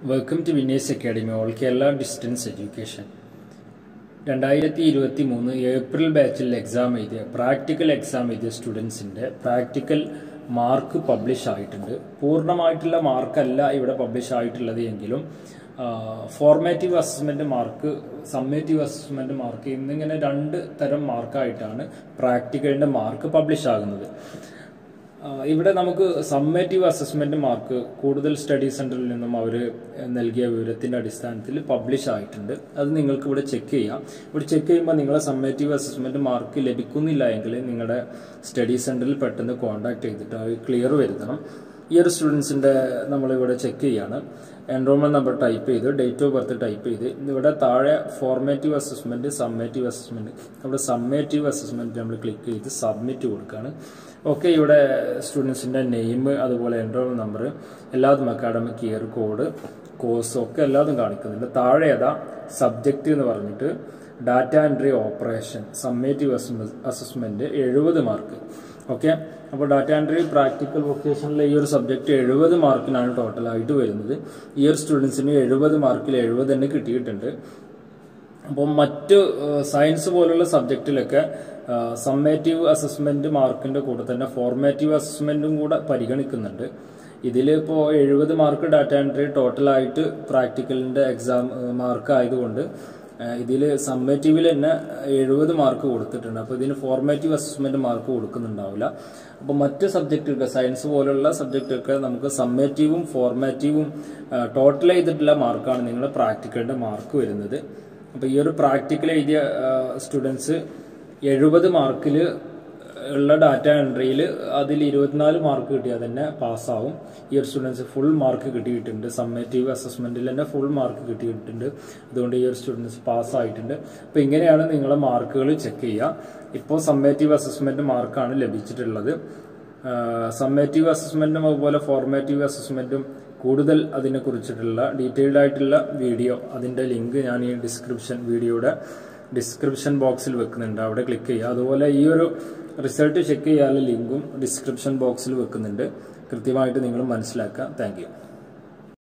welcome to winners academy all Kerala distance education രണ്ടായിരത്തി ഇരുപത്തി മൂന്ന് ഏപ്രിൽ ബാച്ചിൽ എക്സാം എഴുതിയ പ്രാക്ടിക്കൽ എക്സാം എഴുതിയ സ്റ്റുഡൻസിൻ്റെ പ്രാക്ടിക്കൽ മാർക്ക് പബ്ലിഷ് ആയിട്ടുണ്ട് പൂർണ്ണമായിട്ടുള്ള മാർക്കല്ല ഇവിടെ പബ്ലിഷ് ആയിട്ടുള്ളത് എങ്കിലും formative assessment mark summative assessment mark എന്നിങ്ങനെ രണ്ട് തരം മാർക്കായിട്ടാണ് പ്രാക്ടിക്കലിന്റെ മാർക്ക് പബ്ലിഷ് ആകുന്നത് ആ, ഇവിടെ നമുക്ക് സമ്മേറ്റീവ് അസസ്മെന്റ് മാർക്ക് കൂടുതൽ സ്റ്റഡി സെന്ററിൽ നിന്നും അവർ നൽകിയ വിവരത്തിന്റെ അടിസ്ഥാനത്തിൽ പബ്ലിഷ് ആയിട്ടുണ്ട് അത് നിങ്ങൾക്ക് ഇവിടെ ചെക്ക് ചെയ്യാം ഇവിടെ ചെക്ക് ചെയ്യുമ്പോൾ നിങ്ങളെ സമ്മേറ്റീവ് അസസ്മെന്റ് മാർക്ക് ലഭിക്കുന്നില്ല എങ്കിൽ നിങ്ങളുടെ സ്റ്റഡി സെന്ററിൽ പെട്ടെന്ന് കോൺടാക്ട് ചെയ്തിട്ട് അത് ക്ലിയർ വരുത്തണം ഈ ഒരു സ്റ്റുഡൻസിന്റെ നമ്മളിവിടെ ചെക്ക് ചെയ്യാണ് എൻറോൾമെന്റ് നമ്പർ ടൈപ്പ് ചെയ്ത് ഡേറ്റ് ഓഫ് ബർത്ത് ടൈപ്പ് ചെയ്ത് ഇവിടെ താഴെ ഫോർമേറ്റീവ് അസസ്മെന്റ് സമ്മേറ്റീവ് അസസ്മെന്റ് അവിടെ സമ്മേറ്റീവ് അസസ്മെന്റ് നമ്മൾ ക്ലിക്ക് ചെയ്ത് സബ്മിറ്റ് കൊടുക്കുകയാണ് ഓക്കെ ഇവിടെ സ്റ്റുഡൻസിന്റെ നെയിം അതുപോലെ എൻറോൾമെന്റ് നമ്പർ എല്ലാതും അക്കാഡമിക് ഇയർ കോഡ് കോഴ്സ് ഒക്കെ എല്ലാതും കാണിക്കുന്നുണ്ട് താഴെ ഏതാ സബ്ജക്റ്റ് എന്ന് പറഞ്ഞിട്ട് data entry operation summative assessment എഴുപത് മാർക്ക് ഓക്കെ അപ്പോൾ ഡാറ്റ എൻട്രി പ്രാക്ടിക്കൽ വൊക്കേഷനിലെ ഈ ഒരു സബ്ജക്റ്റ് എഴുപത് മാർക്കിനാണ് ടോട്ടലായിട്ട് വരുന്നത് ഈ ഒരു സ്റ്റുഡൻസിന് എഴുപത് മാർക്കിൽ എഴുപത് തന്നെ കിട്ടിയിട്ടുണ്ട് അപ്പോൾ മറ്റ് സയൻസ് പോലുള്ള സബ്ജക്റ്റിലൊക്കെ സമ്മേറ്റീവ് അസസ്മെന്റ് മാർക്കിന്റെ കൂടെ തന്നെ ഫോർമാറ്റീവ് അസസ്മെന്റും കൂടെ പരിഗണിക്കുന്നുണ്ട് ഇതിലിപ്പോൾ എഴുപത് മാർക്ക് ഡാറ്റ എൻട്രി ടോട്ടലായിട്ട് പ്രാക്ടിക്കലിന്റെ എക്സാം മാർക്ക് ആയതുകൊണ്ട് ഇതിൽ സമ്മേറ്റീവിൽ തന്നെ എഴുപത് മാർക്ക് കൊടുത്തിട്ടുണ്ട് അപ്പോൾ ഇതിന് ഫോർമാറ്റീവ് അസസ്മെന്റ് മാർക്ക് കൊടുക്കുന്നുണ്ടാവില്ല അപ്പോൾ മറ്റ് സബ്ജക്റ്റുകൾക്ക് സയൻസ് പോലുള്ള സബ്ജക്റ്റുകൾക്ക് നമുക്ക് സമ്മേറ്റീവും ഫോർമാറ്റീവും ടോട്ടൽ ചെയ്തിട്ടുള്ള മാർക്കാണ് നിങ്ങളുടെ പ്രാക്ടിക്കലിന്റെ മാർക്ക് വരുന്നത് അപ്പോൾ ഈ ഒരു പ്രാക്ടിക്കൽ എഴുതിയ സ്റ്റുഡൻസ് എഴുപത് മാർക്കിൽ ഉള്ള ഡാറ്റ എൻട്രിയിൽ അതിൽ ഇരുപത്തിനാല് മാർക്ക് കിട്ടിയാൽ തന്നെ പാസ്സാവും ഈ ഒരു സ്റ്റുഡൻസ് ഫുൾ മാർക്ക് കിട്ടിയിട്ടുണ്ട് സമ്മേറ്റീവ് അസസ്മെന്റിൽ തന്നെ ഫുൾ മാർക്ക് കിട്ടിയിട്ടുണ്ട് അതുകൊണ്ട് ഈ ഒരു സ്റ്റുഡൻസ് പാസ്സായിട്ടുണ്ട് അപ്പോൾ ഇങ്ങനെയാണ് നിങ്ങളെ മാർക്കുകൾ ചെക്ക് ചെയ്യുക ഇപ്പോൾ സമ്മേറ്റീവ് അസസ്മെന്റ് മാർക്കാണ് ലഭിച്ചിട്ടുള്ളത് സമ്മേറ്റീവ് അസസ്മെന്റും അതുപോലെ ഫോർമാറ്റീവ് അസസ്മെന്റും കൂടുതൽ അതിനെ കുറിച്ചിട്ടുള്ള ഡീറ്റെയിൽഡ് ആയിട്ടുള്ള വീഡിയോ അതിന്റെ ലിങ്ക് ഞാൻ ഈ ഡിസ്ക്രിപ്ഷൻ വീഡിയോയുടെ ഡിസ്ക്രിപ്ഷൻ ബോക്സിൽ വെക്കുന്നുണ്ട് അവിടെ ക്ലിക്ക് ചെയ്യുക അതുപോലെ ഈ ഒരു റിസൾട്ട് ചെക്ക് ചെയ്യാനുള്ള ലിങ്കും ഡിസ്ക്രിപ്ഷൻ ബോക്സിൽ വെക്കുന്നുണ്ട് കൃത്യമായിട്ട് നിങ്ങൾ മനസ്സിലാക്കുക താങ്ക്